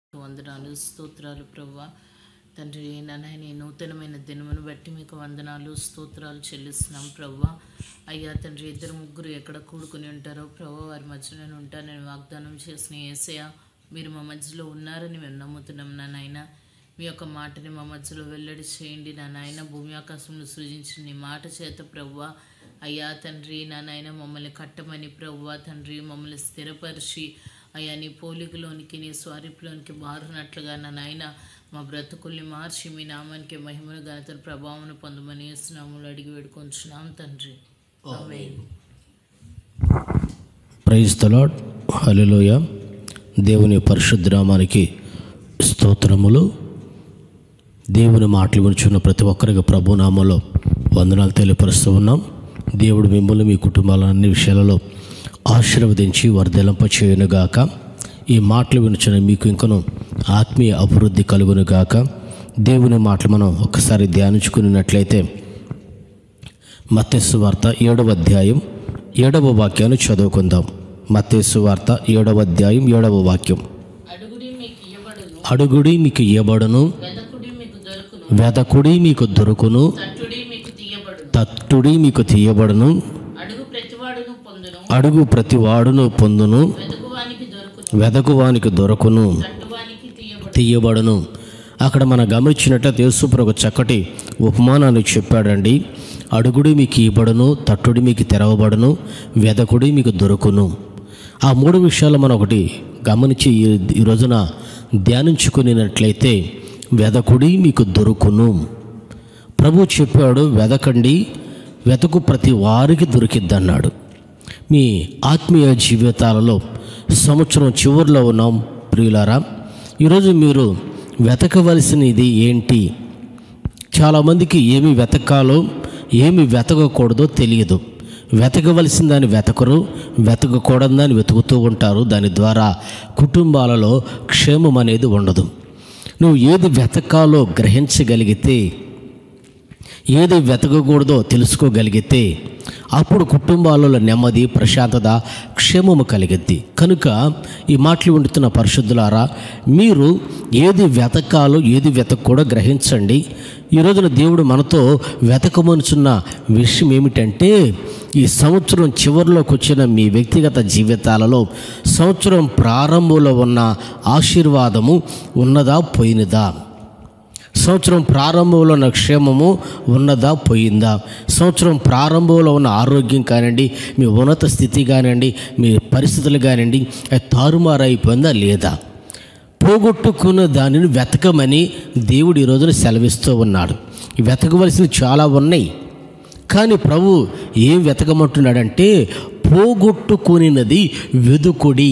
వందనాలు స్తోత్రాలు ప్రవ్వ తండ్రి నాయన ఈ నూతనమైన దినమును బట్టి మీకు వందనాలు స్తోత్రాలు చెల్లిస్తున్నాం ప్రవ్వ అయ్యా తండ్రి ఇద్దరు ముగ్గురు ఎక్కడ కూడుకుని ఉంటారో ప్రవ్వ వారి మధ్య నేను ఉంటానని వాగ్దానం చేసిన ఏసయ మీరు మా మధ్యలో ఉన్నారని మేము నమ్ముతున్నాం నా నాయన మీ యొక్క మాటని మా మధ్యలో వెల్లడి చేయండి నా నాయన భూమి ఆకాశంలో సృజించిన నీ మాట చేత ప్రవ్వ అయ్యా తండ్రి నా నాయన మమ్మల్ని కట్టమని ప్రవ్వ తండ్రి మమ్మల్ని స్థిరపరిచి అయ్యా నీ పోలికలోనికి నీ స్వరూపులోనికి మారునట్లుగా నా నాయన మా బ్రతుకుల్ని మార్చి మీ నామానికి మహిమను ఘనతను ప్రభావం పొందమని యేసునామములో అడిగి వేడుకొంచున్నాం తండ్రి ఆమేన్ ప్రైజ్ తలాడ్ హలోయ దేవుని పరిశుద్ధ నామానికి స్తోత్రములు దేవుని మాటలు వినుచున్న ప్రతి ఒక్కరికి ప్రభు నామంలో వందనాలు తెలియపరుస్తూ ఉన్నాం దేవుడు మిమ్మల్ని మీ కుటుంబాల అన్ని విషయాలలో ఆశీర్వదించి వర్ధలింప చేయనుగాక ఈ మాటలు వినుచున్న మీకు ఇంకను ఆత్మీయ అభివృద్ధి కలుగునుగాక దేవుని మాటలు మనం ఒక్కసారి ధ్యానించుకున్నట్లయితే మత్తేసు వార్త ఏడవ అధ్యాయం ఏడవ వాక్యాన్ని చదువుకుందాం మత్తేసు వార్త ఏడవ అధ్యాయం ఏడవ వాక్యం అడుగుడి మీకు ఇవ్వబడును అడుగుడి మీకు ఇయ్యబడును వెదకుడి మీకు దొరుకును వెదకుడి మీకు దొరుకును తట్టుడి మీకు తీయబడును తట్టుడి మీకు తీయబడును అడుగు ప్రతివాడును పొందును అడుగు ప్రతివాడును పొందును వెదుకువానికి దొరుకును వెదకువానికి దొరకును తట్టువానికి తీయబడును తీయబడును అక్కడ మనం గమనించినట్లయితే యేసుప్రభు ఒక చక్కటి ఉపమానాన్ని చెప్పాడండి అడుగుడి మీకు ఇవ్వబడును తట్టుడి మీకు తెరవబడును వెదకుడి మీకు దొరుకును ఆ మూడు విషయాలు మనం ఒకటి గమనించి ఈ- ఈ రోజున ధ్యానించుకునేటట్లయితే వెదకుడి మీకు దొరుకును ప్రభు చెప్పాడు వెదకండి వెతకు ప్రతి వారికి దొరికిద్దన్నాడు మీ ఆత్మీయ జీవితాలలో సంవత్సరం చివరిలో ఉన్నాం ప్రియులారా ఈరోజు మీరు వెతకవలసినది ఏంటి చాలామందికి ఏమి వెతకాలో ఏమి వెతకకూడదో తెలియదు వెతకవలసిన దాన్ని వెతకరు వెతకకూడని దాన్ని వెతుకుతూ ఉంటారు దాని ద్వారా కుటుంబాలలో క్షేమం అనేది ఉండదు నువ్వు ఏది వెతకాలో గ్రహించగలిగితే ఏది వెతకకూడదో తెలుసుకోగలిగితే అప్పుడు కుటుంబాలలో నెమ్మది ప్రశాంతత క్షేమము కలిగిద్ది కనుక ఈ మాటలు ఉంటున్న పరిశుద్ధులారా మీరు ఏది వెతకాలో ఏది వెతకూడో గ్రహించండి ఈ రోజున దేవుడు మనతో వెతకమనుచున్న విషయం ఏమిటంటే ఈ సంవత్సరం చివరిలోకి వచ్చిన మీ వ్యక్తిగత జీవితాలలో సంవత్సరం ప్రారంభంలో ఉన్న ఆశీర్వాదము ఉన్నదా పోయినదా సంవత్సరం ప్రారంభంలో ఉన్న క్షేమము ఉన్నదా పోయిందా సంవత్సరం ప్రారంభంలో ఉన్న ఆరోగ్యం కానివ్వండి మీ ఉన్నత స్థితి కానివ్వండి మీ పరిస్థితులు కానివ్వండి అది తారుమారైపోయిందా లేదా పోగొట్టుకున్న దానిని వెతకమని దేవుడు ఈ రోజున సెలవిస్తూ ఉన్నాడు ఈ వెతకవలసినవి చాలా ఉన్నాయి కానీ ప్రభు ఏం వెతకమంటున్నాడంటే పోగొట్టుకునినది వెదుకుడి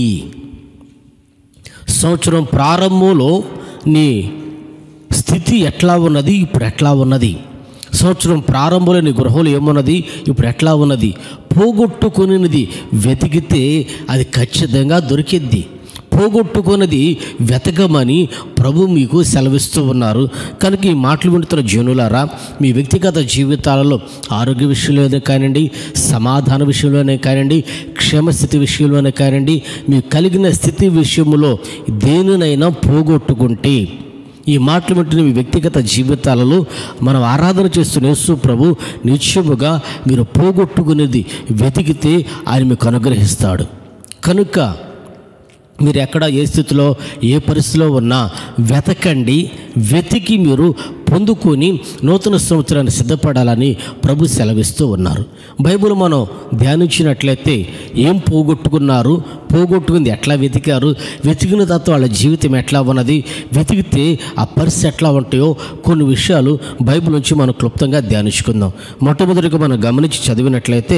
సంవత్సరం ప్రారంభంలో నీ స్థితి ఎట్లా ఉన్నది ఇప్పుడు ఎట్లా ఉన్నది సంవత్సరం ప్రారంభంలో నీ గృహంలో ఏమున్నది ఇప్పుడు ఎట్లా ఉన్నది పోగొట్టుకునేది వెతికితే అది ఖచ్చితంగా దొరికిద్ది పోగొట్టుకున్నది వెతకమని ప్రభు మీకు సెలవిస్తూ ఉన్నారు కనుక ఈ మాటలు వింటున్న జనులారా మీ వ్యక్తిగత జీవితాలలో ఆరోగ్య విషయంలోనే కానివ్వండి సమాధాన విషయంలోనే కానివ్వండి క్షేమస్థితి విషయంలోనే కానివ్వండి మీకు కలిగిన స్థితి విషయంలో దేనినైనా పోగొట్టుకుంటే ఈ మాటలు వింటున్న మీ వ్యక్తిగత జీవితాలలో మనం ఆరాధన చేస్తున్న యేసు ప్రభు నిత్యముగా మీరు పోగొట్టుకునేది వెతికితే ఆయన మీకు అనుగ్రహిస్తాడు కనుక మీరు ఎక్కడ ఏ స్థితిలో ఏ పరిస్థితిలో ఉన్నా వెతకండి వెతికి మీరు పొందుకొని నూతన సంవత్సరాన్ని సిద్ధపడాలని ప్రభు సెలవిస్తూ ఉన్నారు బైబిల్ మనం ధ్యానించినట్లయితే ఏం పోగొట్టుకున్నారు పోగొట్టుకుంది ఎట్లా వెతికారు వెతికిన తర్వాత వాళ్ళ జీవితం ఎట్లా ఉన్నది వెతికితే ఆ పరిస్థితి ఎట్లా ఉంటాయో కొన్ని విషయాలు బైబిల్ నుంచి మనం క్లుప్తంగా ధ్యానించుకుందాం మొట్టమొదటిగా మనం గమనించి చదివినట్లయితే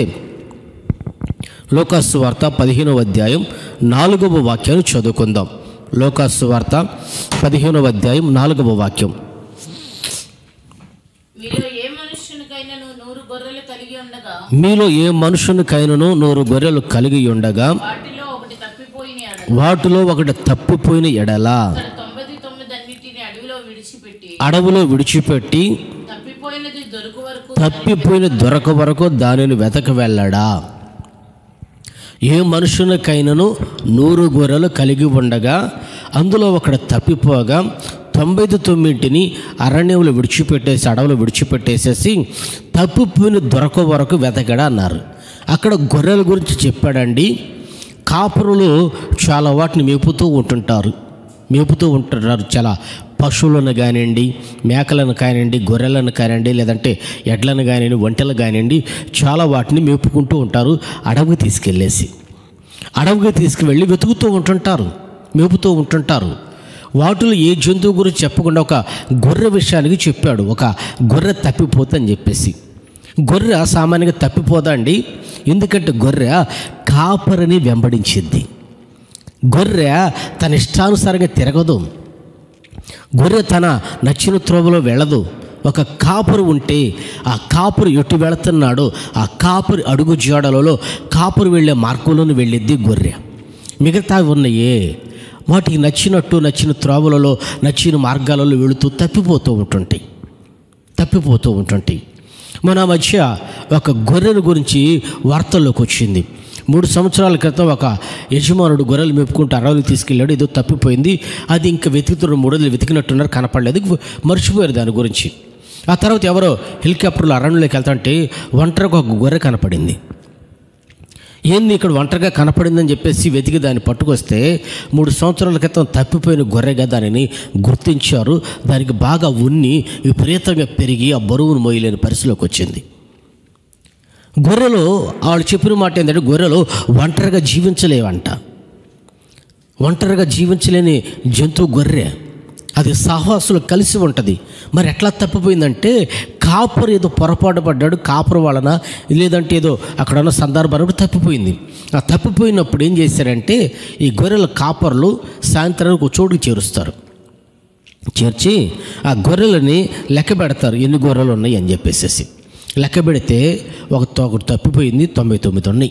లోకాసు వార్త పదిహేనవ అధ్యాయం నాలుగవ వాక్యాన్ని చదువుకుందాం లోకాసు వార్త పదిహేనవ అధ్యాయం నాలుగవ వాక్యం మీలో ఏ మనుష్యునికైనా నూరు గొర్రెలు కలిగి ఉండగా మీలో ఏ మనుషునికైనను నూరు గొర్రెలు కలిగి ఉండగా వాటిలో ఒకటి తప్పిపోయిన ఎడల వాటిలో ఒకటి తప్పిపోయిన ఎడల అతడు తొంభై తొమ్మిది అన్నిటిని అడవిలో విడిచిపెట్టి అడవిలో విడిచిపెట్టి తప్పిపోయినది దొరుకు వరకు తప్పిపోయిన దొరక వరకు దానిని వెతక వెళ్ళడా ఏ మనుషునికైనను నూరు గొర్రెలు కలిగి ఉండగా అందులో ఒకడు తప్పిపోగా తొంభై తొమ్మిదింటిని అరణ్యంలో విడిచిపెట్టేసి అడవులో విడిచిపెట్టేసేసి తప్పిపోయిన దొరక వరకు వెతకడా అన్నారు అక్కడ గొర్రెల గురించి చెప్పాడండి కాపురులు చాలా వాటిని మేపుతూ ఉంటుంటారు మేపుతూ ఉంటుంటారు చాలా పశువులను కానివ్వండి మేకలను కానివ్వండి గొర్రెలను కానివ్వండి లేదంటే ఎడ్లను కానివ్వండి ఒంటెలు కానివ్వండి చాలా వాటిని మేపుకుంటూ ఉంటారు అడవికి తీసుకెళ్ళేసి అడవికి తీసుకువెళ్ళి వెతుకుతూ ఉంటుంటారు మేపుతూ ఉంటుంటారు వాటిలో ఏ జంతువు గురించి చెప్పకుండా ఒక గొర్రె విషయానికి చెప్పాడు ఒక గొర్రె తప్పిపోతుందని చెప్పేసి గొర్రె సామాన్యంగా తప్పిపోదా అండి ఎందుకంటే గొర్రె కాపరిని వెంబడించింది గొర్రె తన ఇష్టానుసారంగా తిరగదు గొర్రె తన నచ్చిన త్రోవలో వెళ్ళదు ఒక కాపురు ఉంటే ఆ కాపురు ఎటు వెళుతున్నాడో ఆ కాపురి అడుగు జాడలలో కాపురు వెళ్ళే మార్గంలోనే వెళ్ళిద్ది గొర్రె మిగతా ఉన్నాయే వాటికి నచ్చినట్టు నచ్చిన త్రోవలలో నచ్చిన మార్గాలలో వెళుతూ తప్పిపోతూ ఉంటుంటాయి తప్పిపోతూ ఉంటుంటాయి మన మధ్య ఒక గొర్రెల గురించి వార్తల్లోకి వచ్చింది మూడు సంవత్సరాల క్రితం ఒక యజమానుడు గొర్రెలు మెప్పుకుంటూ అడవులు తీసుకెళ్ళాడు ఏదో తప్పిపోయింది అది ఇంకా వెతుకుతున్న మూడు రోజులు వెతికినట్టున్నారు కనపడలేదు మర్చిపోయారు దాని గురించి ఆ తర్వాత ఎవరో హెలికాప్టర్లో అరణ్యంలోకి వెళ్తుంటే ఒంటరిగా ఒక గొర్రె కనపడింది ఏంది ఇక్కడ ఒంటరిగా కనపడిందని చెప్పేసి వెతికి దాన్ని పట్టుకొస్తే మూడు సంవత్సరాల క్రితం తప్పిపోయిన గొర్రెగా దానిని గుర్తించారు దానికి బాగా ఉన్ని విపరీతంగా పెరిగి ఆ బరువును మోయలేని పరిస్థితిలోకి వచ్చింది గొర్రెలు వాళ్ళు చెప్పిన మాట ఏంటంటే గొర్రెలు ఒంటరిగా జీవించలేవంట ఒంటరిగా జీవించలేని జంతువు గొర్రె అది సాహసులు కలిసి ఉంటుంది మరి ఎట్లా తప్పిపోయిందంటే కాపరు ఏదో పొరపాటు పడ్డాడు కాపరు వలన లేదంటే ఏదో అక్కడ ఉన్న సందర్భాన్ని తప్పిపోయింది ఆ తప్పిపోయినప్పుడు ఏం చేశారంటే ఈ గొర్రెల కాపర్లు సాయంత్రానికి ఒక చోటుకి చేరుస్తారు చేర్చి ఆ గొర్రెలని లెక్క పెడతారు ఎన్ని గొర్రెలు ఉన్నాయి అని చెప్పేసి లెక్క పెడితే ఒక ఒకటి తప్పిపోయింది తొంభై తొమ్మిది ఉన్నాయి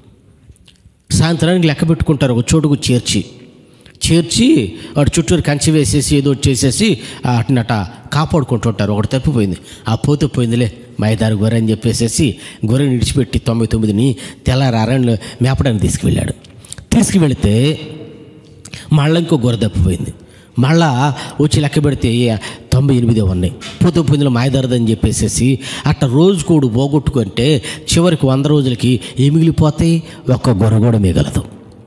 సాయంత్రానికి లెక్క పెట్టుకుంటారు ఒక చోటుకు చేర్చి చేర్చి వాడు చుట్టూరు కంచె వేసేసి ఏదో ఒకటి చేసేసి అటునట కాపాడుకుంటుంటారు ఒకటి తప్పిపోయింది ఆ పోతే పోయిందిలే మైదారు గొర్రె అని చెప్పేసేసి గొర్రెని విడిచిపెట్టి తొంభై తొమ్మిదిని తెల్లారి అరణ్యంలో మేపడానికి తీసుకువెళ్ళాడు తీసుకువెళితే మళ్ళీ ఇంకో గొర్రె తప్పిపోయింది మళ్ళా వచ్చి లెక్క పెడితే తొంభై ఎనిమిదే ఉన్నాయి పోతే పోయిందిలో మాయదారదని చెప్పేసేసి అట్ట రోజు కూడు పోగొట్టుకుంటే చివరికి వంద రోజులకి ఏ మిగిలిపోతాయి ఒక్క గొర్రె కూడా మిగలదు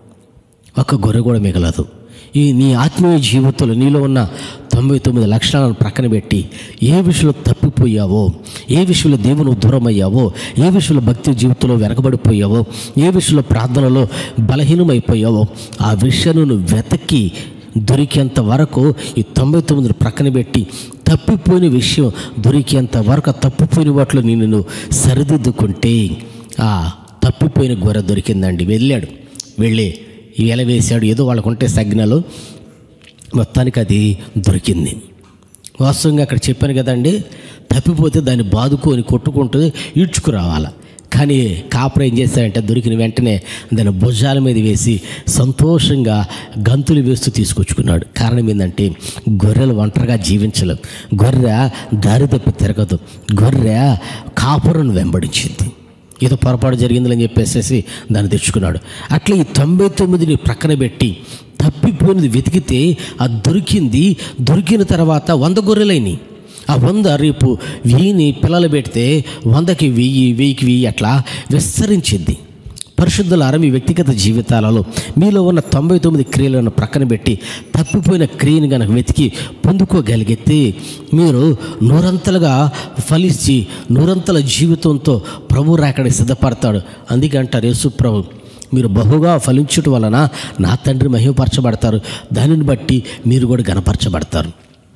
ఒక్క గొర్రె కూడా మిగలదు ఈ నీ ఆత్మీయ జీవితంలో నీలో ఉన్న తొంభై తొమ్మిది లక్షణాలను ప్రక్కన పెట్టి ఏ విషయంలో తప్పిపోయావో ఏ విషయంలో దేవుని దూరం అయ్యావో ఏ విషయంలో భక్తి జీవితంలో వెనకబడిపోయావో ఏ విషయంలో ప్రార్థనలో బలహీనమైపోయావో ఆ విషయాన్ని నువ్వు వెతకి దొరికేంత వరకు ఈ తొంభై తొమ్మిది ప్రక్కన పెట్టి తప్పిపోయిన విషయం దొరికేంత వరకు ఆ తప్పిపోయిన వాటిలో నేను నువ్వు సరిదిద్దుకుంటే ఆ తప్పిపోయిన గొర్రె దొరికిందండి వెళ్ళాడు వెళ్ళి ఎలా వేశాడు ఏదో వాళ్ళకు ఉంటే సజ్ఞలు మొత్తానికి అది దొరికింది వాస్తవంగా అక్కడ చెప్పాను కదండి తప్పిపోతే దాన్ని బాదుకొని కొట్టుకుంటూ ఈడ్చుకురావాలి కానీ కాపర ఏం చేశాడంటే దొరికిన వెంటనే దాని భుజాల మీద వేసి సంతోషంగా గంతులు వేస్తూ తీసుకొచ్చుకున్నాడు కారణం ఏంటంటే గొర్రెలు ఒంటరిగా జీవించలేం గొర్రె దారి తప్పి తిరగదు గొర్రె కాపురను వెంబడించింది ఏదో పొరపాటు జరిగిందని చెప్పేసి దాన్ని తెచ్చుకున్నాడు అట్లా ఈ తొంభై తొమ్మిదిని ప్రక్కన పెట్టి తప్పిపోయినది వెతికితే అది దొరికింది దొరికిన తర్వాత వంద గొర్రెలైనవి ఆ వంద రేపు వెయ్యిని పిల్లలు పెడితే వందకి వెయ్యి వెయ్యికి వెయ్యి అట్లా విస్తరించింది పరిశుద్ధులారా మీ వ్యక్తిగత జీవితాలలో మీలో ఉన్న తొంభై తొమ్మిది క్రియలను ప్రక్కన పెట్టి తప్పిపోయిన క్రియను కనుక వెతికి పొందుకోగలిగితే మీరు నూరంతలుగా ఫలించి నూరంతల జీవితంతో ప్రభు రాకడికి సిద్ధపడతాడు అందుకే అంటారు యేసు ప్రభు మీరు బహుగా ఫలించటం వలన నా తండ్రి మహిమపరచబడతారు దానిని బట్టి మీరు కూడా గనపరచబడతారు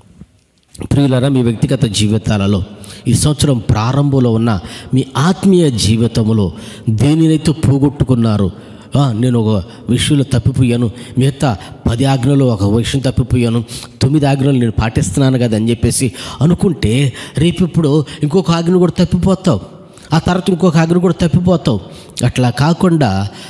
ప్రియులరా మీ వ్యక్తిగత జీవితాలలో ఈ సంవత్సరం ప్రారంభంలో ఉన్న మీ ఆత్మీయ జీవితంలో దేనినైతే పోగొట్టుకున్నారు ఆ, నేను ఒక విషయంలో తప్పిపోయాను మిగతా పది ఆజ్ఞలు ఒక విషయం తప్పిపోయాను తొమ్మిది ఆజ్ఞలు నేను పాటిస్తున్నాను కదా అని చెప్పేసి అనుకుంటే రేపు ఇప్పుడు ఇంకొక ఆజ్ఞ కూడా తప్పిపోతావు ఆ తర్వాత ఇంకొక ఆజ్ఞ కూడా తప్పిపోతావు అట్లా కాకుండా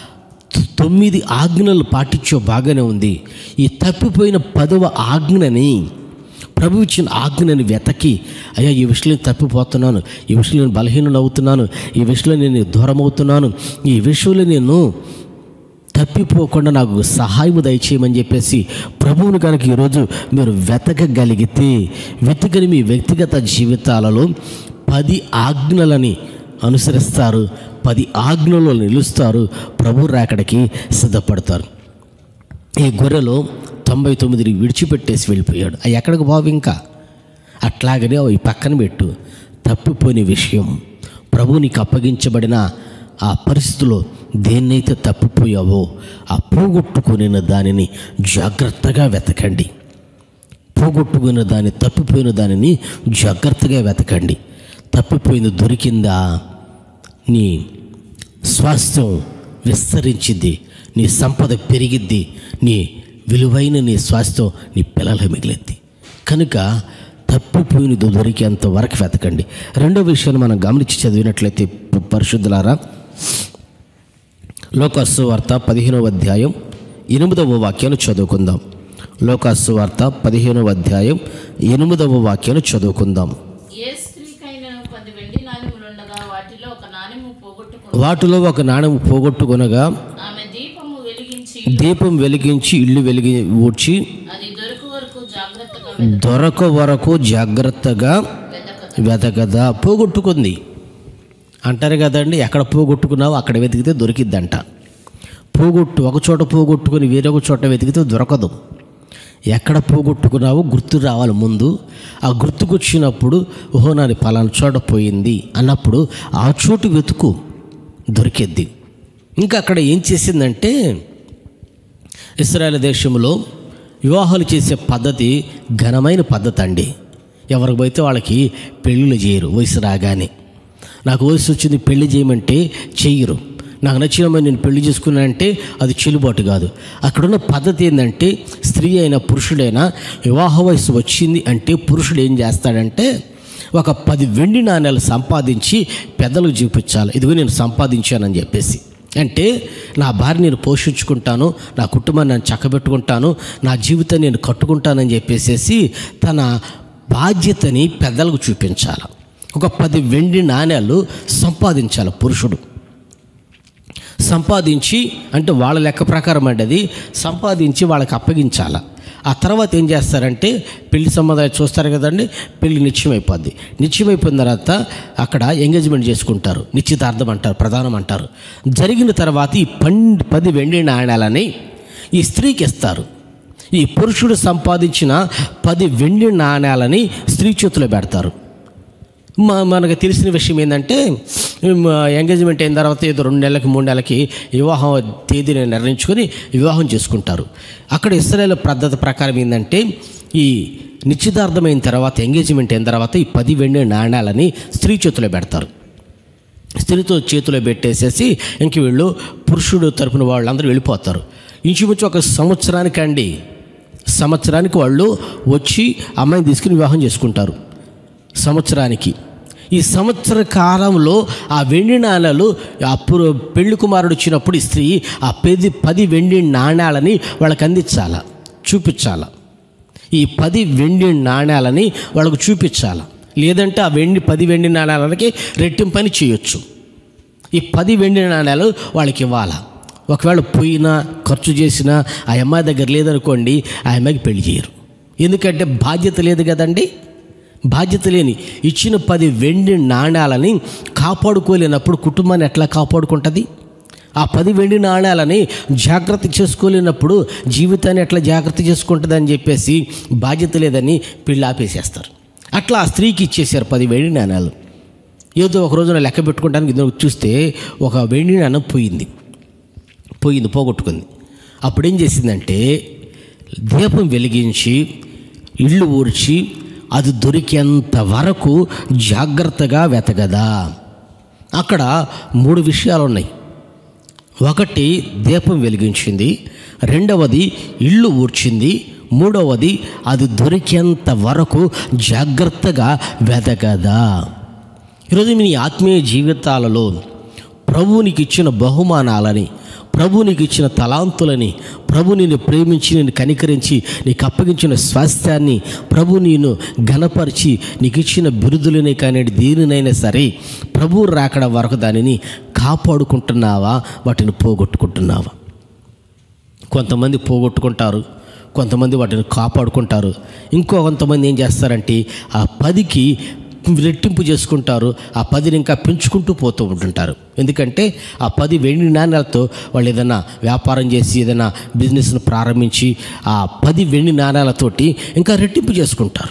తొమ్మిది ఆజ్ఞలు పాటించో బాగానే ఉంది ఈ తప్పిపోయిన పదవ ఆజ్ఞని ప్రభు ఇచ్చిన ఆజ్ఞని వెతకి అయ్యా ఈ విషయంలో నేను తప్పిపోతున్నాను ఈ విషయంలో నేను బలహీనం అవుతున్నాను ఈ విషయంలో నేను దూరం అవుతున్నాను ఈ విషయంలో నేను తప్పిపోకుండా నాకు సహాయం దయచేయమని చెప్పేసి ప్రభువుని కనుక ఈరోజు మీరు వెతకగలిగితే వెతకని మీ వ్యక్తిగత జీవితాలలో పది ఆజ్ఞలని అనుసరిస్తారు పది ఆజ్ఞలలో నిలుస్తారు ప్రభు రాకడికి సిద్ధపడతారు ఈ గొర్రెలో తొంభై తొమ్మిదిని విడిచిపెట్టేసి వెళ్ళిపోయాడు అవి ఎక్కడికి బావు ఇంకా అట్లాగనే అవి పక్కన పెట్టు తప్పిపోయిన విషయం ప్రభు నీకు అప్పగించబడిన ఆ పరిస్థితిలో దేన్నైతే తప్పిపోయావో ఆ పోగొట్టుకుని దానిని జాగ్రత్తగా వెతకండి పోగొట్టుకున్న దాన్ని తప్పిపోయిన దానిని జాగ్రత్తగా వెతకండి తప్పిపోయింది దొరికిందా నీ స్వాస్థ్యం విస్తరించింది నీ సంపద పెరిగిద్ది నీ విలువైన నీ స్వాస్థ్యం నీ పిల్లల మిగిలిద్ది కనుక తప్పిపోయినది దొరికేంత వరకు వెతకండి రెండో విషయాన్ని మనం గమనించి చదివినట్లయితే ప- పరిశుద్ధులారా లోకాసు వార్త పదిహేనవ అధ్యాయం ఎనిమిదవ వాక్యాన్ని చదువుకుందాం లోకాసు వార్త పదిహేనవ అధ్యాయం ఎనిమిదవ వాక్యాన్ని చదువుకుందాం ఏ స్త్రీకైనా పది వెండి నాణెములుండగా వాటిలో ఒక నాణెము పోగొట్టుకుని వాటిలో ఒక నాణెం పోగొట్టుకొనగా ఆమె దీపము వెలిగించి దీపం వెలిగించి ఇల్లు వెలిగి ఊడ్చి అది దొరకు వరకు జాగ్రత్తగా దొరక వరకు జాగ్రత్తగా వెతక వెతకదా పోగొట్టుకుంది అంటారు కదండి ఎక్కడ పోగొట్టుకున్నావో అక్కడ వెతికితే దొరికిద్దంట పోగొట్టు ఒక చోట పోగొట్టుకుని వేరొక చోట వెతికితే దొరకదు ఎక్కడ పోగొట్టుకున్నావో గుర్తు రావాలి ముందు ఆ గుర్తుకొచ్చినప్పుడు ఓహో నాది పలానా చోట పోయింది అన్నప్పుడు ఆ చోటు వెతుకు దొరికిద్ది ఇంకా అక్కడ ఏం చేసిందంటే ఇస్రాయేల్ దేశంలో వివాహాలు చేసే పద్ధతి ఘనమైన పద్ధతి అండి ఎవరికి పోతే వాళ్ళకి పెళ్ళిళ్ళు చేయరు వయసు రాగానే నాకు వయసు వచ్చింది పెళ్లి చేయమంటే చెయ్యరు నాకు నచ్చిన అమ్మాయి నేను పెళ్లి చేసుకున్నానంటే అది చెల్లుబాటు కాదు అక్కడున్న పద్ధతి ఏంటంటే స్త్రీ అయినా పురుషుడైనా వివాహ వయసు వచ్చింది అంటే పురుషుడు ఏం చేస్తాడంటే ఒక పది వెండి నాణ్యాలు సంపాదించి పెద్దలకు చూపించాలి ఇదిగో నేను సంపాదించానని చెప్పేసి అంటే నా భార్య నేను పోషించుకుంటాను నా కుటుంబాన్ని నేను చక్కబెట్టుకుంటాను నా జీవితాన్ని నేను కట్టుకుంటానని చెప్పేసేసి తన బాధ్యతని పెద్దలకు చూపించాలి ఒక పది వెండి నాణ్యాలు సంపాదించాలి పురుషుడు సంపాదించి అంటే వాళ్ళ లెక్క ప్రకారం అంటే అది సంపాదించి వాళ్ళకి అప్పగించాల ఆ తర్వాత ఏం చేస్తారంటే పెళ్లి సంబంధాలు చూస్తారు కదండి పెళ్లి నిశ్చయమైపోద్ది నిశ్చయమైపోయిన తర్వాత అక్కడ ఎంగేజ్మెంట్ చేసుకుంటారు నిశ్చితార్థం అంటారు ప్రధానం అంటారు జరిగిన తర్వాత ఈ పన్ పది వెండి నాణ్యాలని ఈ స్త్రీకి ఇస్తారు ఈ పురుషుడు సంపాదించిన పది వెండి నాణ్యాలని స్త్రీ చేతిలో పెడతారు మా మనకు తెలిసిన విషయం ఏంటంటే మ, ఎంగేజ్మెంట్ అయిన తర్వాత ఏదో రెండు నెలలకి మూడు నెలలకి వివాహం తేదీని నిర్ణయించుకొని వివాహం చేసుకుంటారు అక్కడ ఇస్రాయేల్ పద్ధతి ప్రకారం ఏంటంటే ఈ నిశ్చితార్థమైన తర్వాత ఎంగేజ్మెంట్ అయిన తర్వాత ఈ పది వెండి నాణ్యాలని స్త్రీ చేతిలో పెడతారు స్త్రీతో చేతిలో పెట్టేసేసి ఇంక వీళ్ళు పురుషుడు తరపున వాళ్ళందరూ వెళ్ళిపోతారు ఇంచుమించు ఒక సంవత్సరానికి అండి సంవత్సరానికి వాళ్ళు వచ్చి అమ్మాయిని తీసుకుని వివాహం చేసుకుంటారు సంవత్సరానికి ఈ సంవత్సర కాలంలో ఆ వెండి నాణాలు అప్పుడు పెళ్లి కుమారుడు వచ్చినప్పుడు ఈ స్త్రీ ఆ పది పది వెండి నాణ్యాలని వాళ్ళకి అందించాల చూపించాల ఈ పది వెండి నాణ్యాలని వాళ్ళకు చూపించాల లేదంటే ఆ వెండి పది వెండి నాణ్యాలకి రెట్టింపని చేయొచ్చు ఈ పది వెండి నాణ్యాలు వాళ్ళకి ఇవ్వాలా ఒకవేళ పోయినా ఖర్చు చేసినా ఆ అమ్మాయి దగ్గర లేదనుకోండి ఆ అమ్మాయికి పెళ్లి చేయరు ఎందుకంటే బాధ్యత లేదు కదండి బాధ్యత లేని ఇచ్చిన పది వెండి నాణ్యాలని కాపాడుకోలేనప్పుడు కుటుంబాన్ని ఎట్లా కాపాడుకుంటుంది ఆ పది వెండి నాణ్యాలని జాగ్రత్త చేసుకోలేనప్పుడు జీవితాన్ని ఎట్లా జాగ్రత్త చేసుకుంటుంది అని చెప్పేసి బాధ్యత లేదని పెళ్ళి ఆపేసేస్తారు అట్లా ఆ స్త్రీకి ఇచ్చేసారు పది వెండి నాణ్యాలు ఏదో ఒక రోజున లెక్క పెట్టుకోవడానికి ఇద్దరు చూస్తే ఒక వెండి నాణ్యం పోయింది పోయింది పోగొట్టుకుంది అప్పుడు ఏం చేసిందంటే దీపం వెలిగించి ఇల్లు ఊడ్చి అది దొరికేంత వరకు జాగ్రత్తగా వెతగదా అక్కడ మూడు విషయాలు ఉన్నాయి ఒకటి దీపం వెలిగించింది రెండవది ఇల్లు ఊడ్చింది మూడవది అది దొరికేంత వరకు జాగ్రత్తగా వెతగదా ఈరోజు మీ ఆత్మీయ జీవితాలలో ప్రభు నీకు ఇచ్చిన బహుమానాలని ప్రభు నీకు ఇచ్చిన తలాంతులని ప్రభు నిన్ను ప్రేమించి నేను కనికరించి నీకు అప్పగించిన స్వాస్థ్యాన్ని ప్రభు నేను ఘనపరిచి నీకు ఇచ్చిన బిరుదులనే కానీ దేనినైనా సరే ప్రభు రాకడ వరకు దానిని కాపాడుకుంటున్నావా వాటిని పోగొట్టుకుంటున్నావా కొంతమంది పోగొట్టుకుంటారు కొంతమంది వాటిని కాపాడుకుంటారు ఇంకో కొంతమంది ఏం చేస్తారంటే ఆ పదికి రెట్టింపు చేసుకుంటారు ఆ పదిని ఇంకా పెంచుకుంటూ పోతూ ఉంటుంటారు ఎందుకంటే ఆ పది వెండి నాణ్యాలతో వాళ్ళు ఏదైనా వ్యాపారం చేసి ఏదైనా బిజినెస్ను ప్రారంభించి ఆ పది వెండి నాణ్యాలతోటి ఇంకా రెట్టింపు చేసుకుంటారు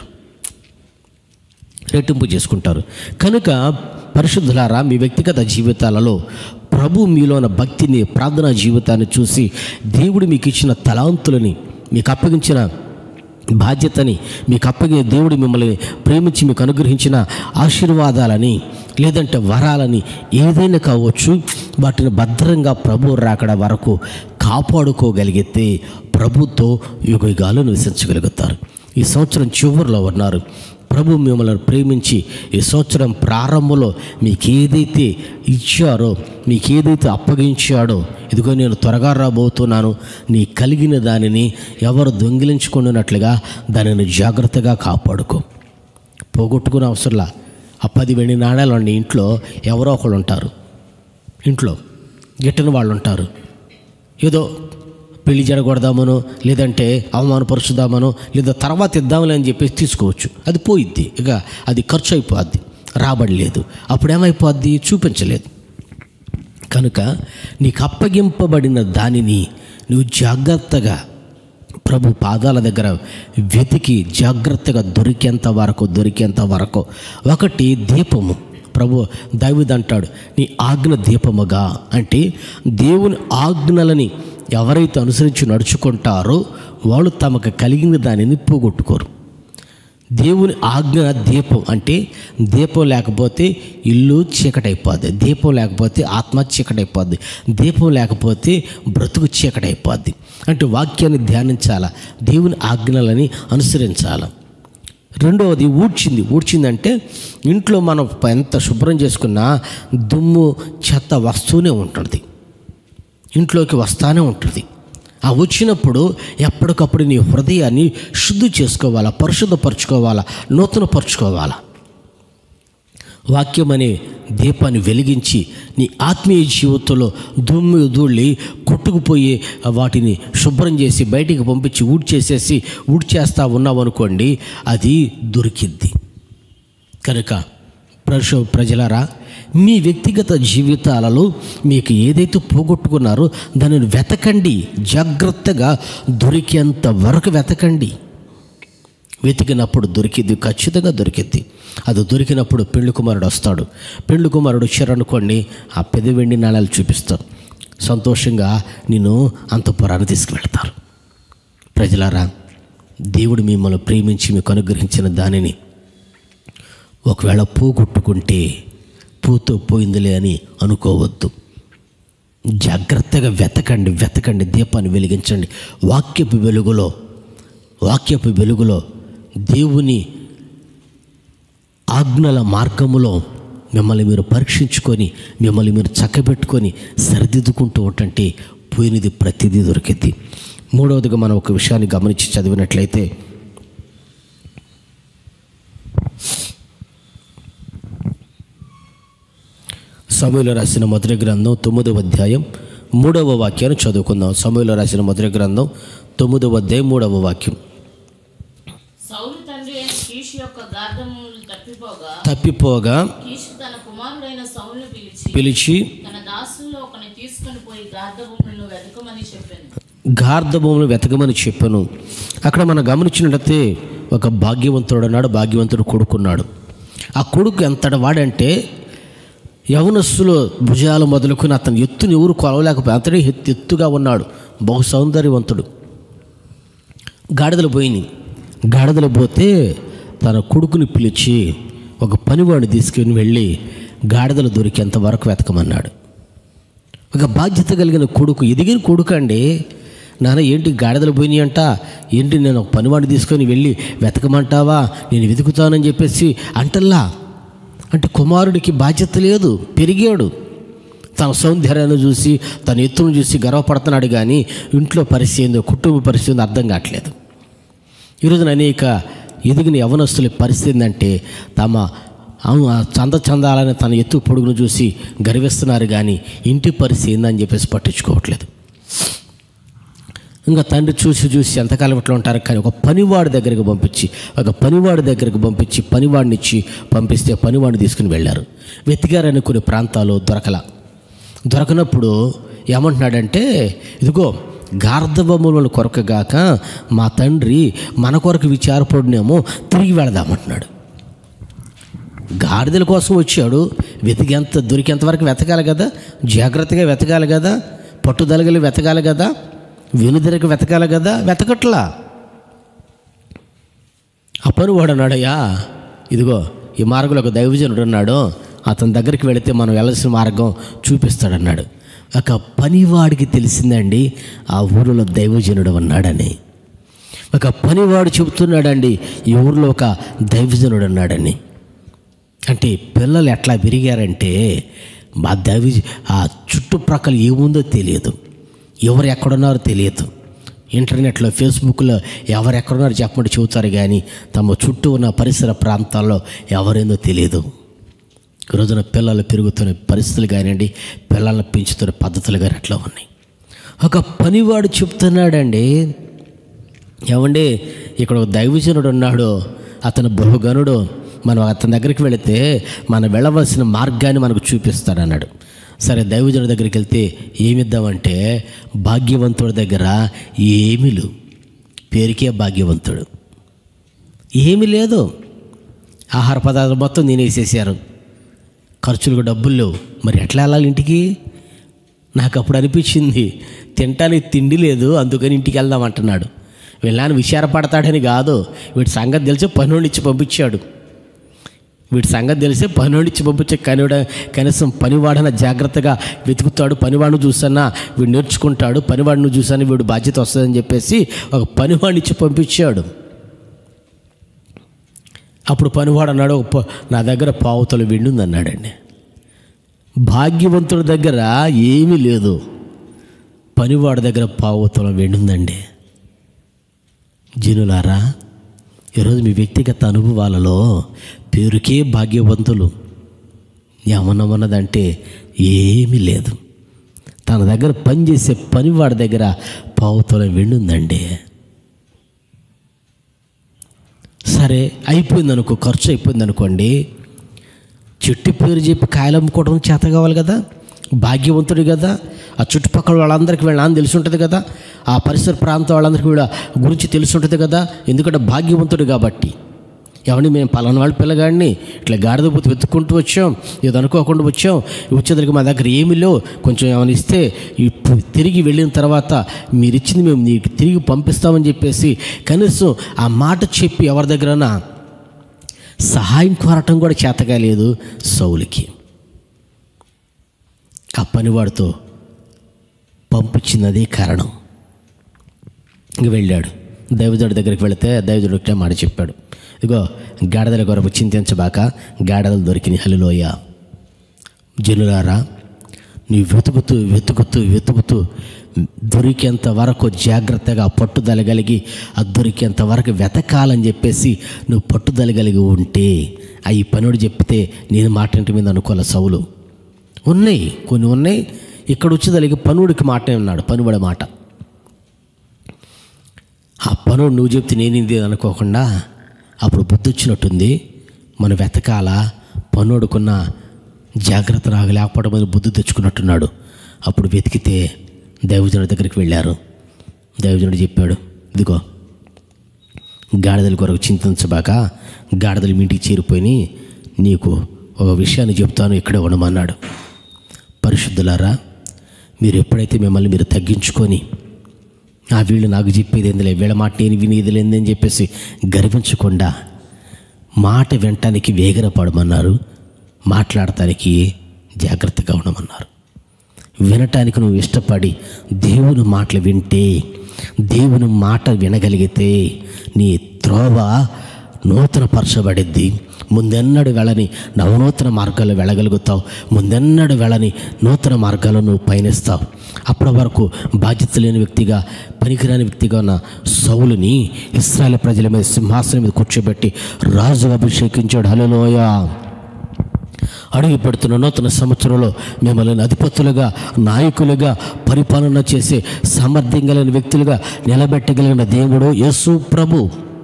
రెట్టింపు చేసుకుంటారు కనుక పరిశుద్ధులారా మీ వ్యక్తిగత జీవితాలలో ప్రభు మీలోన భక్తిని ప్రార్థనా జీవితాన్ని చూసి దేవుడు మీకు ఇచ్చిన తలాంతులని మీకు అప్పగించిన బాధ్యతని మీకు అప్పగిన దేవుడు మిమ్మల్ని ప్రేమించి మీకు అనుగ్రహించిన ఆశీర్వాదాలని లేదంటే వరాలని ఏదైనా కావచ్చు వాటిని భద్రంగా ప్రభు రాకడ వరకు కాపాడుకోగలిగితే ప్రభుతో యుగయుగాలు నివసించగలుగుతారు ఈ సంవత్సరం చివరిలో ఉన్నారు ప్రభు మిమ్మల్ని ప్రేమించి ఈ సంవత్సరం ప్రారంభంలో మీకు ఏదైతే ఇచ్చారో మీకు ఏదైతే అప్పగించాడో ఇదిగో నేను త్వరగా రాబోతున్నాను నీ కలిగిన దానిని ఎవరు దొంగిలించుకున్నట్లుగా దానిని జాగ్రత్తగా కాపాడుకో పోగొట్టుకునే అవసరంలా ఆ పది వెండి నాణాలు అండి ఇంట్లో ఎవరో ఒకళ్ళు ఉంటారు ఇంట్లో గిట్టని వాళ్ళు ఉంటారు ఏదో పెళ్లి జరగొడదామనో లేదంటే అవమానపరుచుదామనో లేదా తర్వాత ఇద్దామని అని చెప్పేసి తీసుకోవచ్చు అది పోయిద్ది ఇక అది ఖర్చు అయిపోద్ది రాబడి లేదు అప్పుడు ఏమైపోద్ది చూపించలేదు కనుక నీకు అప్పగింపబడిన దానిని నువ్వు జాగ్రత్తగా ప్రభు పాదాల దగ్గర వెతికి జాగ్రత్తగా దొరికేంత వరకు దొరికేంత వరకు ఒకటి దీపము ప్రభు దావిద్ అంటాడు నీ ఆజ్ఞ దీపముగా అంటే దేవుని ఆజ్ఞలని ఎవరైతే అనుసరించి నడుచుకుంటారో వాళ్ళు తమకు కలిగిన దానిని పోగొట్టుకోరు దేవుని ఆజ్ఞ దీపం అంటే దీపం లేకపోతే ఇల్లు చీకటైపోద్ది దీపం లేకపోతే ఆత్మ చీకటైపోద్ది దీపం లేకపోతే బ్రతుకు చీకటైపోద్ది అంటే వాక్యాన్ని ధ్యానించాలా దేవుని ఆజ్ఞలని అనుసరించాలా రెండవది ఊడ్చింది ఊడ్చిందంటే ఇంట్లో మనం ఎంత శుభ్రం చేసుకున్నా దుమ్ము చెత్త వస్తూనే ఉంటుంది ఇంట్లోకి వస్తానే ఉంటుంది ఆ వచ్చినప్పుడు ఎప్పటికప్పుడు నీ హృదయాన్ని శుద్ధి చేసుకోవాలా పరిశుద్ధపరచుకోవాలా నూతనపరచుకోవాలా వాక్యం అనే దీపాన్ని వెలిగించి నీ ఆత్మీయ జీవితంలో దుమ్ము ధూళి కొట్టుకుపోయి వాటిని శుభ్రం చేసి బయటికి పంపించి ఊడ్చేసేసి ఊడ్చేస్తా ఉన్నావనుకోండి అది దొరికిద్ది కనుక ప్రజ ప్రజలారా మీ వ్యక్తిగత జీవితాలలో మీకు ఏదైతే పోగొట్టుకున్నారో దానిని వెతకండి జాగ్రత్తగా దొరికేంత వరకు వెతకండి వెతికినప్పుడు దొరికింది ఖచ్చితంగా దొరికింది అది దొరికినప్పుడు పెళ్లి కుమారుడు వస్తాడు పెళ్లి కుమారుడు వచ్చారనుకోండి ఆ పెద్ద వెండి నాణాలు చూపిస్తారు సంతోషంగా నేను అంతపురాన్ని తీసుకువెళ్తారు ప్రజలారా దేవుడు మిమ్మల్ని ప్రేమించి మీకు అనుగ్రహించిన దానిని ఒకవేళ పోగొట్టుకుంటే పూతో పోయిందిలే అని అనుకోవద్దు జాగ్రత్తగా వెతకండి వెతకండి దీపాన్ని వెలిగించండి వాక్యపు వెలుగులో వాక్యపు వెలుగులో దేవుని ఆజ్ఞల మార్గములో మిమ్మల్ని మీరు పరీక్షించుకొని మిమ్మల్ని మీరు చక్కబెట్టుకొని సరిదిద్దుకుంటూ ఉంటుంటే పోయినది ప్రతిదీ దొరికింది మూడవదిగా మనం ఒక విషయాన్ని గమనించి చదివినట్లయితే సమయంలో రాసిన మొదటి గ్రంథం తొమ్మిదవ అధ్యాయం మూడవ వాక్యాన్ని చదువుకుందాం సమయంలో రాసిన మొదటి గ్రంథం తొమ్మిదవ అధ్యాయం మూడవ వాక్యం సౌలు తండ్రి అయిన కీషు యొక్క గార్ధములు తప్పిపోగా తప్పిపోగా కీషు తన కుమారుడైన సౌలును పిలిచి పిలిచి తన దాసుల్లో ఒకని తీసుకొని పోయి గార్ధభూములను వెతకమని చెప్పాను గార్ధభూములు వెతకమని చెప్పాను అక్కడ మనం గమనించినట్లయితే ఒక భాగ్యవంతుడు అన్నాడు భాగ్యవంతుడు కొడుకున్నాడు ఆ కొడుకు ఎంతటి వాడంటే యవనస్సులో భుజాలు మొదలుకొని అతని ఎత్తుని ఎవరు కొలవలేకపోయి అతడే ఎత్తు ఎత్తుగా ఉన్నాడు బహు సౌందర్యవంతుడు గాడిదలు పోయినాయి గాడిదలు పోతే తన కొడుకుని పిలిచి ఒక పనివాడిని తీసుకుని వెళ్ళి గాడిదలు దొరికేంత వరకు వెతకమన్నాడు ఒక బాధ్యత కలిగిన కొడుకు ఎదిగిన కొడుకు అండి నాన్న ఏంటి గాడిదలు పోయినాయి అంట ఏంటి నేను ఒక పనివాడిని తీసుకొని వెళ్ళి వెతకమంటావా నేను వెతుకుతానని చెప్పేసి అంటల్లా అంటే కుమారుడికి బాధ్యత లేదు పెరిగాడు తన సౌందర్యాన్ని చూసి తన ఎత్తును చూసి గర్వపడుతున్నాడు కానీ ఇంట్లో పరిస్థితి ఏందో కుటుంబ పరిస్థితి ఏందో అర్థం కావట్లేదు ఈరోజున అనేక ఎదిగిన యవనస్తుల పరిస్థితి ఏంటంటే తమ అవును, ఆ చంద చందాలని తన ఎత్తు పొడుగును చూసి గర్విస్తున్నారు కానీ ఇంటి పరిస్థితి ఏందని చెప్పేసి పట్టించుకోవట్లేదు ఇంకా తండ్రి చూసి చూసి ఎంతకాలం ఇట్లా ఉంటారు కానీ ఒక పనివాడి దగ్గరికి పంపించి ఒక పనివాడి దగ్గరికి పంపించి పనివాడిని ఇచ్చి పంపిస్తే పనివాడిని తీసుకుని వెళ్ళారు వెతికారని కొన్ని ప్రాంతాలు దొరకల దొరకనప్పుడు ఏమంటున్నాడంటే ఇదిగో గార్ధవములను కొరకగాక మా తండ్రి మన కొరకు విచారపడినేమో తిరిగి వెళదామంటున్నాడు గాడిదల కోసం వచ్చాడు వెతికేంత దొరికేంత వరకు వెతకాలి కదా జాగ్రత్తగా వెతకాలి కదా పట్టుదలగలి వెతకాలి కదా వెనుదిరగ వెతకాలి కదా వెతకట్లా ఆ పని వాడు అన్నాడయ్యా ఇదిగో ఈ మార్గంలో ఒక దైవజనుడు ఉన్నాడు అతని దగ్గరికి వెళితే మనం వెళ్ళాల్సిన మార్గం చూపిస్తాడన్నాడు ఒక పనివాడికి తెలిసిందండి ఆ ఊరిలో దైవజనుడు ఉన్నాడని ఒక పనివాడు చెబుతున్నాడండి ఈ ఊరిలో ఒక దైవజనుడు ఉన్నాడని అంటే పిల్లలు ఎట్లా పెరిగారంటే మా దైవ ఆ చుట్టుప్రక్కల ఏముందో తెలియదు ఎవరు ఎక్కడున్నారో తెలియదు ఇంటర్నెట్లో ఫేస్బుక్లో ఎవరు ఎక్కడున్నారో చెప్పమంటే చెబుతారు కానీ తమ చుట్టూ ఉన్న పరిసర ప్రాంతాల్లో ఎవరేందో తెలియదు ఈ రోజున పిల్లలు పెరుగుతున్న పరిస్థితులు కానివ్వండి పిల్లల్ని పెంచుతున్న పద్ధతులు కానీ అట్లా ఉన్నాయి ఒక పనివాడు చెప్తున్నాడండి ఏమండి ఇక్కడ ఒక దైవజనుడు ఉన్నాడు అతను బహుగనుడు మనం అతని దగ్గరికి వెళితే మనం వెళ్ళవలసిన మార్గాన్ని మనకు చూపిస్తాడన్నాడు సరే దైవజనుడి దగ్గరికి వెళ్తే ఏమిద్దామంటే భాగ్యవంతుడి దగ్గర ఏమీ లేవు పేరుకే భాగ్యవంతుడు ఏమీ లేదు ఆహార పదార్థాలు మొత్తం నేనేసేసారు ఖర్చులకు డబ్బులు లేవు మరి ఎట్లా వెళ్ళాలి ఇంటికి నాకు అప్పుడు అనిపించింది తినటానికి తిండి లేదు అందుకని ఇంటికి వెళ్దాం అంటున్నాడు వెళ్ళాను విచారపడతాడని కాదు వీడి సంగతి తెలిసి పనుడిని ఇచ్చి పంపించాడు వీడి సంగతి తెలిసే పనుడిని ఇచ్చి పంపించే కనివాడ కనీసం పనివాడన జాగ్రత్తగా వెతుకుతాడు పనివాడిని చూసన్నా వీడు నేర్చుకుంటాడు పనివాడిని చూసాను వీడు బాధ్యత వస్తుందని చెప్పేసి ఒక పనివాడిని ఇచ్చి పంపించాడు అప్పుడు పనివాడు అన్నాడు "ఒక ప- నా దగ్గర పావుతలు వెండి ఉంది అన్నాడండి భాగ్యవంతుడి దగ్గర ఏమీ లేదు పనివాడి దగ్గర పావుతల వెండి ఉందండి జనులారా ఈరోజు మీ వ్యక్తిగత అనుభవాలలో పేరుకే భాగ్యవంతులు ఏమన్నమన్నదంటే ఏమీ లేదు తన దగ్గర పనిచేసే పనివాడి దగ్గర పావుతల వెండి ఉందండి సరే అయిపోయింది అనుకో ఖర్చు అయిపోయింది అనుకోండి చెట్టు పేరు చెప్పి కాయలు అమ్ముకోవడం చేత కావాలి కదా భాగ్యవంతుడు కదా ఆ చుట్టుపక్కల వాళ్ళందరికీ వీళ్ళ నాన్న తెలిసి ఉంటుంది కదా ఆ పరిసర ప్రాంతం వాళ్ళందరికీ వీళ్ళ గురించి తెలిసి ఉంటుంది కదా ఎందుకంటే భాగ్యవంతుడు కాబట్టి ఎవరిని మేము పలానా వాళ్ళ పిల్లగాడిని ఇట్లా గాడిద పోతు వెతుక్కుంటూ వచ్చాం ఏదో అనుకోకుండా వచ్చాం వచ్చేసరికి మా దగ్గర ఏమీ లేవు కొంచెం ఏమైనా ఇస్తే ఇప్పుడు తిరిగి వెళ్ళిన తర్వాత మీరు ఇచ్చింది మేము నీకు తిరిగి పంపిస్తామని చెప్పేసి కనీసం ఆ మాట చెప్పి ఎవరి దగ్గరనా సహాయం కోరటం కూడా చేతగాలేదు సౌలికి ఆ పనివాడితో పంపించినదే కారణం ఇంక వెళ్ళాడు దైవజుడి దగ్గరికి వెళితే దైవజుడు ఒకటే మాట చెప్పాడు ఇగో గాడిదల కొరకు చింతించబాక గాడిదలు దొరికిన హలిలోయ జనులారా నీ వెతుకుతూ వెతుకుతూ వెతుకుతూ దొరికేంత వరకు జాగ్రత్తగా పట్టుదల కలిగి ఆ దొరికేంత వరకు వెతకాలని చెప్పేసి నువ్వు పట్టుదల కలిగి ఉంటే ఆ ఈ పనుడు చెప్తే నేను మాట మీద అనుకోలే సౌలు ఉన్నాయి కొన్ని ఉన్నాయి ఇక్కడ వచ్చేదలిగి పనుడికి మాట ఉన్నాడు పనుబడే మాట ఆ పనుడు నువ్వు చెప్తే నేనింది అనుకోకుండా అప్పుడు బుద్ధి వచ్చినట్టుంది మనం వెతకాల పనుడుకున్న జాగ్రత్త రాగ లేకపోవడం మీద బుద్ధి తెచ్చుకున్నట్టున్నాడు అప్పుడు వెతికితే దైవజనుడి దగ్గరికి వెళ్ళారు దైవజనుడు చెప్పాడు ఇదిగో గాడిదల కొరకు చింతించబాక గాడిదలు మీ ఇంటికి చేరిపోయి నీకు ఒక విషయాన్ని చెప్తాను ఇక్కడే ఉండమన్నాడు పరిశుద్ధులారా మీరు ఎప్పుడైతే మిమ్మల్ని మీరు తగ్గించుకొని ఆ వీళ్ళు నాకు చెప్పేది ఏందిలే వీళ్ళ మాట నేను వినేది లేదని చెప్పేసి గర్వించకుండా మాట వినటానికి వేగరపడమన్నారు మాట్లాడటానికి జాగ్రత్తగా ఉండమన్నారు వినటానికి నువ్వు ఇష్టపడి దేవుని మాటలు వింటే దేవుని మాట వినగలిగితే నీ త్రోవ నూతనపరచబడిద్ది ముందెన్నడు వెళ్ళని నవనూతన మార్గాల్లో వెళ్ళగలుగుతావు ముందెన్నడు వెళ్ళని నూతన మార్గాల్లో నువ్వు పయనిస్తావు అప్పటి వరకు బాధ్యత లేని వ్యక్తిగా పనికిరాని వ్యక్తిగా ఉన్న సౌలుని ఇస్రాయల్ ప్రజల మీద సింహాసనం మీద కూర్చోబెట్టి రాజు అభిషేకించాడు హలోయ అడుగు పెడుతున్న నూతన సంవత్సరంలో మిమ్మల్ని అధిపతులుగా నాయకులుగా పరిపాలన చేసే సామర్థ్యం కలిగిన వ్యక్తులుగా నిలబెట్టగలిగిన దేవుడు యేసు ప్రభు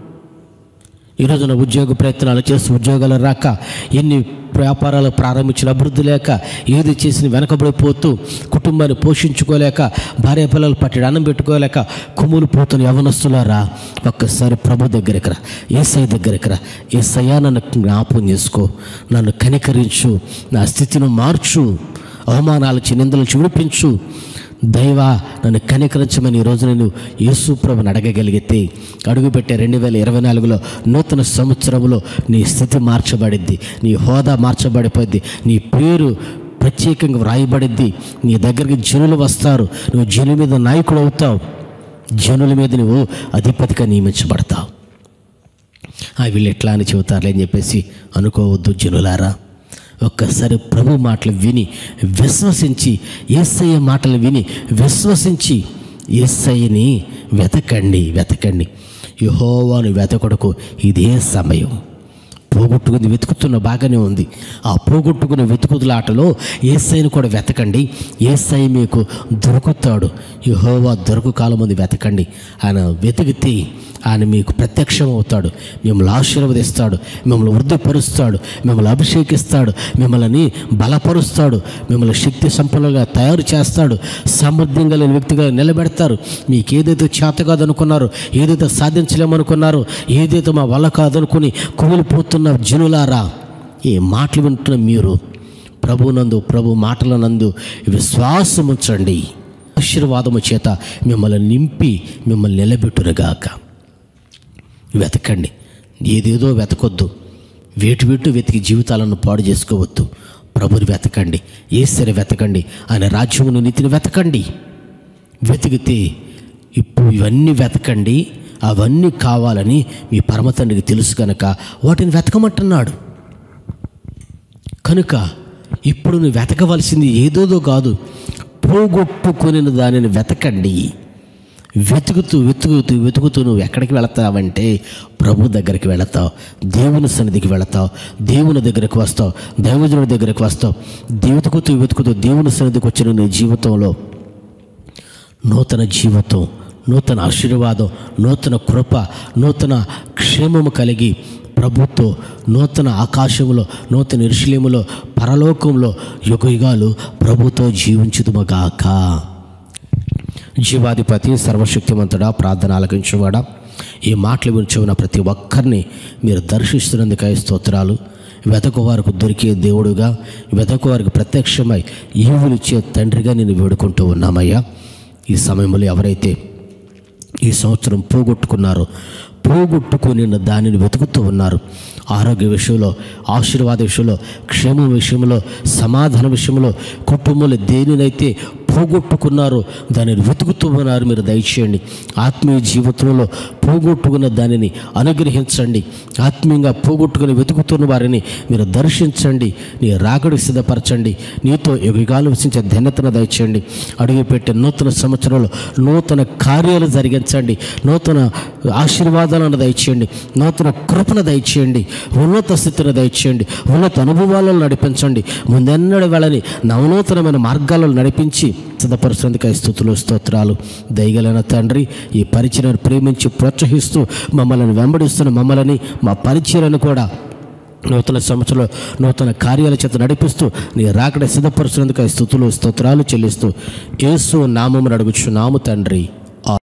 ఈరోజు నా ఉద్యోగ ప్రయత్నాలు చేస్తూ ఉద్యోగాలు రాక ఎన్ని వ్యాపారాలు ప్రారంభించిన అభివృద్ధి లేక ఏది చేసిన వెనకబడిపోతూ కుటుంబాన్ని పోషించుకోలేక భార్య పిల్లలు పట్టి అన్నం పెట్టుకోలేక కుమ్ములు పోతున్న యవనస్తులారా ఒక్కసారి ప్రభు దగ్గరికి రా ఏసఐ దగ్గరికి రా ఏసయ్యా నన్ను జ్ఞాపకం చేసుకో నన్ను కనికరించు నా స్థితిని మార్చు అవమానాలు నిందలు విడిపించు దైవ నన్ను కనికరించమని ఈరోజు నేను యేసు ప్రభుని అడగగలిగితే అడుగుపెట్టే రెండు వేల ఇరవై నాలుగులో నూతన సంవత్సరంలో నీ స్థితి మార్చబడిద్ది నీ హోదా మార్చబడిపోద్ది నీ పేరు ప్రత్యేకంగా వ్రాయబడిద్ది నీ దగ్గరికి జనులు వస్తారు నువ్వు జనుల మీద నాయకుడు అవుతావు జనుల మీద నువ్వు అధిపతిగా నియమించబడతావు ఆ వీళ్ళు ఎట్లా అని చెబుతారులే అని చెప్పేసి అనుకోవద్దు జనులారా ఒక్కసారి ప్రభు మాటలు విని విశ్వసించి ఏసయ్య మాటలు విని విశ్వసించి ఏసయ్యని వెతకండి వెతకండి యహోవాను వెతకొడకు ఇదే సమయం పోగొట్టుకుని వెతుకుతున్న బాగానే ఉంది ఆ పోగొట్టుకున్న వెతుకుతులాటలో ఏసైని కూడా వెతకండి ఏసై మీకు దొరుకుతాడు యహోవా దొరకు కాలం మంది వెతకండి ఆయన వెతికితే ఆయన మీకు ప్రత్యక్షం అవుతాడు మిమ్మల్ని ఆశీర్వదిస్తాడు మిమ్మల్ని వృద్ధిపరుస్తాడు మిమ్మల్ని అభిషేకిస్తాడు మిమ్మల్ని బలపరుస్తాడు మిమ్మల్ని శక్తి సంపన్నులుగా తయారు చేస్తాడు సామర్థ్యం కలిగిన వ్యక్తిగా నిలబెడతారు మీకు ఏదైతే చేత కాదనుకున్నారో ఏదైతే సాధించలేమనుకున్నారో ఏదైతే మా వల్ల కాదనుకుని కుమిలిపోతున్న జనులారా ఈ మాటలు వింటున్న మీరు ప్రభునందు ప్రభు మాటల నందు విశ్వాసం ఉంచండి ఆశీర్వాదము చేత మిమ్మల్ని నింపి మిమ్మల్ని నిలబెట్టురుగాక వెతకండి ఏదేదో వెతకొద్దు వేటు వేటు వెతికి జీవితాలను పాడు చేసుకోవద్దు ప్రభుని వెతకండి ఏసరి వెతకండి ఆయన రాజ్యమును నీతిని వెతకండి వెతికితే ఇప్పుడు ఇవన్నీ వెతకండి అవన్నీ కావాలని మీ పరమ తండ్రికి తెలుసు కనుక వాటిని వెతకమంటున్నాడు కనుక ఇప్పుడు నువ్వు వెతకవలసింది ఏదోదో కాదు పోగొట్టుకుని దానిని వెతకండి వెతుకుతూ వెతుకుతూ వెతుకుతూ నువ్వు ఎక్కడికి వెళతావంటే ప్రభు దగ్గరికి వెళతావు దేవుని సన్నిధికి వెళతావు దేవుని దగ్గరికి వస్తావు దైవజనుడి దగ్గరికి వస్తావు వెతుకుతూ వెతుకుతూ దేవుని సన్నిధికి వచ్చిన నీ జీవితంలో నూతన జీవితం నూతన ఆశీర్వాదం నూతన కృప నూతన క్షేమము కలిగి ప్రభుతో నూతన ఆకాశములో నూతన ఇరుషులేములో పరలోకంలో యుగ యుగాలు ప్రభుతో జీవించుదుమగాక జీవాధిపతి సర్వశక్తిమంతుడా ప్రార్థన ఆలకించేవాడా ఈ మాటలు వినిచున్న ప్రతి ఒక్కరిని మీరు దర్శిస్తున్నందుకై స్తోత్రాలు వెతకు వారికి దొరికే దేవుడుగా వెతకు వారికి ప్రత్యక్షమై ఈవులిచ్చే తండ్రిగా నేను వేడుకుంటూ ఉన్నామయ్యా ఈ సమయంలో ఎవరైతే ఈ సంవత్సరం పోగొట్టుకున్నారో పోగొట్టుకుని దానిని వెతుకుతూ ఉన్నారు ఆరోగ్య విషయంలో ఆశీర్వాద విషయంలో క్షేమం విషయంలో సమాధాన విషయంలో కుటుంబంలో దేనినైతే పోగొట్టుకున్నారో దానిని వెతుకుతూ ఉన్నారు మీరు దయచేయండి ఆత్మీయ జీవితంలో పోగొట్టుకున్న దానిని అనుగ్రహించండి ఆత్మీయంగా పోగొట్టుకుని వెతుకుతున్న వారిని మీరు దర్శించండి నీ రాకడి సిద్ధపరచండి నీతో యుగాలు విసించే ధన్యతను దయచేయండి అడుగుపెట్టే నూతన సంవత్సరంలో నూతన కార్యాలు జరిగించండి నూతన ఆశీర్వాదాలను దయచేయండి నూతన కృపను దయచేయండి ఉన్నత స్థితిని దయచేయండి ఉన్నత అనుభవాలను నడిపించండి ముందెన్నడు వెళ్ళని నవనూతనమైన మార్గాలను నడిపించి సిద్ధపరుస్తున్నందుకై స్థుతులు స్తోత్రాలు దయగలైన తండ్రి ఈ పరిచయను ప్రేమించి ప్రోత్సహిస్తూ మమ్మల్ని వెంబడిస్తున్న మమ్మల్ని మా పరిచయను కూడా నూతన సంవత్సరంలో నూతన కార్యాల చేత నడిపిస్తూ నీ రాకడ సిద్ధపరుస్తున్నందుకై స్థుతులు స్తోత్రాలు చెల్లిస్తూ యేసు నామమును అడుగుచున్నాము తండ్రి